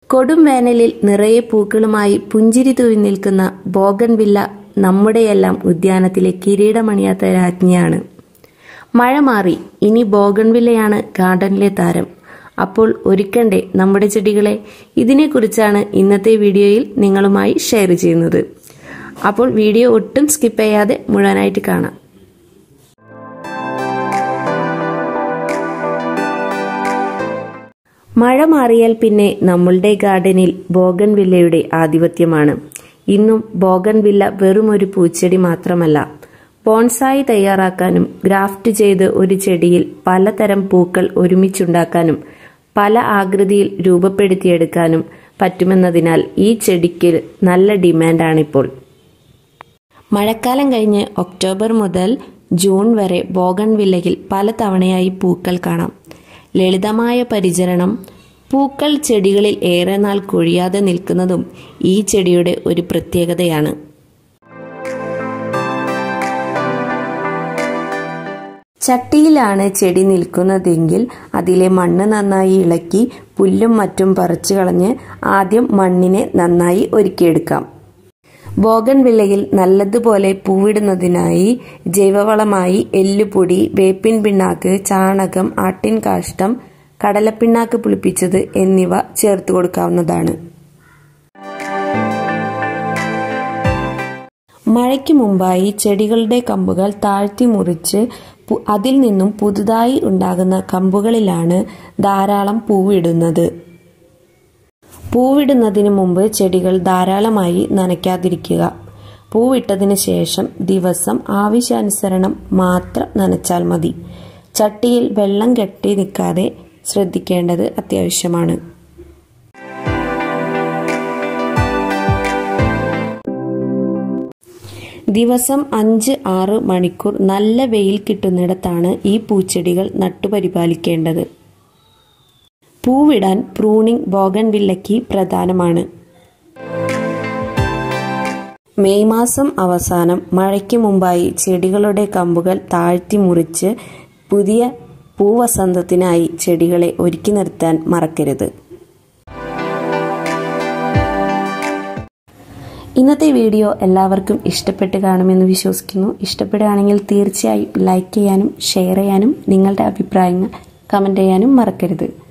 കൊടും വേനലിൽ നിറയെ പൂക്കളുമായി പുഞ്ചിരി തൂവി നിൽക്കുന്ന ബോഗൻവില്ല നമ്മുടെയെല്ലാം ഉദ്യാനത്തിലെ കിരീടമണിയാത്ത രാജ്ഞിയാണ് മഴ മാറി ഇനി ബോഗൺവില്ലയാണ് ഗാർഡനിലെ താരം അപ്പോൾ ഒരുക്കണ്ടേ നമ്മുടെ ചെടികളെ ഇതിനെക്കുറിച്ചാണ് ഇന്നത്തെ വീഡിയോയിൽ നിങ്ങളുമായി ഷെയർ ചെയ്യുന്നത് അപ്പോൾ വീഡിയോ ഒട്ടും സ്കിപ്പ് ചെയ്യാതെ മുഴുവനായിട്ട് കാണാം മഴ മാറിയാൽ പിന്നെ നമ്മളുടെ ഗാർഡനിൽ ബോഗൻവില്ലയുടെ ആധിപത്യമാണ് ഇന്നും ബോഗൻവില്ല വെറും ഒരു പൂച്ചെടി മാത്രമല്ല ബോൺസായി തയ്യാറാക്കാനും ഗ്രാഫ്റ്റ് ചെയ്ത് ഒരു ചെടിയിൽ പലതരം പൂക്കൾ ഒരുമിച്ചുണ്ടാക്കാനും പല ആകൃതിയിൽ രൂപപ്പെടുത്തിയെടുക്കാനും പറ്റുമെന്നതിനാൽ ഈ ചെടിക്ക് നല്ല ഡിമാൻഡാണിപ്പോൾ മഴക്കാലം കഴിഞ്ഞ് ഒക്ടോബർ മുതൽ ജൂൺ വരെ ബോഗൺവില്ലയിൽ പല തവണയായി പൂക്കൾ കാണാം ലളിതമായ പരിചരണം പൂക്കൾ ചെടികളിൽ ഏറെ നാൾ കൊഴിയാതെ നിൽക്കുന്നതും ഈ ചെടിയുടെ ഒരു പ്രത്യേകതയാണ് ചട്ടിയിലാണ് ചെടി നിൽക്കുന്നതെങ്കിൽ അതിലെ മണ്ണ് നന്നായി ഇളക്കി പുല്ലും മറ്റും പറിച്ചു കളഞ്ഞ് ആദ്യം മണ്ണിനെ നന്നായി ഒരുക്കിയെടുക്കാം ബോഗൻവില്ലയിൽ നല്ലതുപോലെ പൂവിടുന്നതിനായി ജൈവവളമായി എല്ലുപൊടി വേപ്പിൻ പിണ്ണാക്ക് ചാണകം ആട്ടിൻ കാഷ്ടം കടലപ്പിണ്ണാക്ക് പുളിപ്പിച്ചത് എന്നിവ ചേർത്ത് കൊടുക്കാവുന്നതാണ് മഴയ്ക്ക് മുമ്പായി ചെടികളുടെ കമ്പുകൾ താഴ്ത്തി മുറിച്ച് അതിൽ നിന്നും പുതുതായി ഉണ്ടാകുന്ന കമ്പുകളിലാണ് ധാരാളം പൂവിടുന്നത് പൂവിടുന്നതിന് മുമ്പ് ചെടികൾ ധാരാളമായി നനയ്ക്കാതിരിക്കുക പൂവിട്ടതിന് ശേഷം ദിവസം ആവശ്യാനുസരണം മാത്രം നനച്ചാൽ മതി ചട്ടിയിൽ വെള്ളം കെട്ടി നിൽക്കാതെ ശ്രദ്ധിക്കേണ്ടത് അത്യാവശ്യമാണ് ദിവസം അഞ്ച് ആറ് മണിക്കൂർ നല്ല വെയിൽ കിട്ടുന്നിടത്താണ് ഈ പൂച്ചെടികൾ നട്ടുപരിപാലിക്കേണ്ടത് പൂവിടാൻ പ്രൂണിംഗ് ബോഗൻവില്ലയ്ക്ക് പ്രധാനമാണ് മെയ് മാസം അവസാനം മഴയ്ക്ക് മുമ്പായി ചെടികളുടെ കമ്പുകൾ താഴ്ത്തി മുറിച്ച് പുതിയ പൂവസന്തത്തിനായി ചെടികളെ ഒരുക്കി നിർത്താൻ മറക്കരുത് ഇന്നത്തെ വീഡിയോ എല്ലാവർക്കും ഇഷ്ടപ്പെട്ട് കാണുമെന്ന് വിശ്വസിക്കുന്നു ഇഷ്ടപ്പെടുകയാണെങ്കിൽ തീർച്ചയായും ലൈക്ക് ചെയ്യാനും ഷെയർ ചെയ്യാനും നിങ്ങളുടെ അഭിപ്രായങ്ങൾ കമൻറ്റ് ചെയ്യാനും മറക്കരുത്